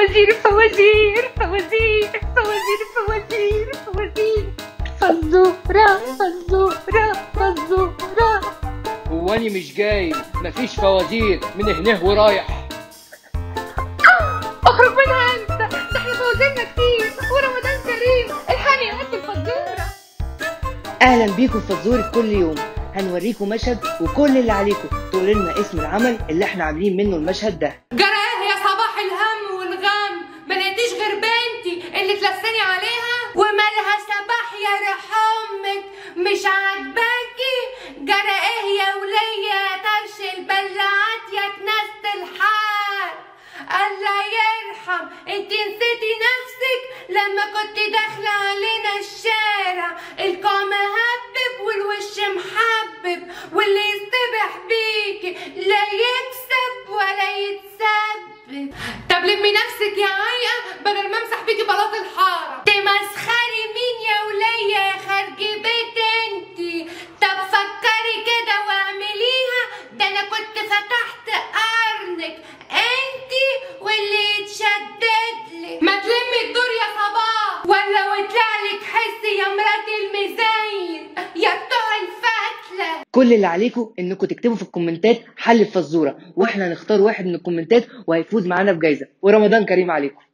فوازير فوازير فوازير فوازير فوازير فوازير فزورة فزورة فزورة هو أنا مش جاي مفيش فوازير من هنا ورايح اخرج منها انت ده احنا فوازيرنا كتير ورمضان كريم الحقني يا بنت الفزورة اهلا بيكم في فزورة كل يوم هنوريكم مشهد وكل اللي عليكم تقولوا لنا اسم العمل اللي احنا عاملين منه المشهد ده جراه يا صباح الهم والغم ما لقيتيش غير بنتي اللي تلساني عليها ومالها صباح يا ريح امك مش عاجباكي جرى ايه يا ولية يا طرش البلعات يا كناسة الحار الله يرحم انت نسيتي نفسك لما كنت داخلة علينا الشارع القاع مهبب والوش محبب واللي يصطبح بيكي لا يكسب ولا يتسبب طب لمي نفسك يا عايقة بدل ما امسح بيكي بلاط الحارة تمسخري مين يا ولية يا خارجي بيت انتي طب فكري كده واعمليها ده انا كنت فتحت قرنك انتي واللي يتشدد لك ما تلمي الدور يا صباح ولا ويطلع لك حس يا مرات المزين يا بتوع الفتلة كل اللي عليكم انكم تكتبوا في الكومنتات حل الفزورة واحنا هنختار واحد من الكومنتات وهيفوز معانا بجايزة ورمضان كريم عليكم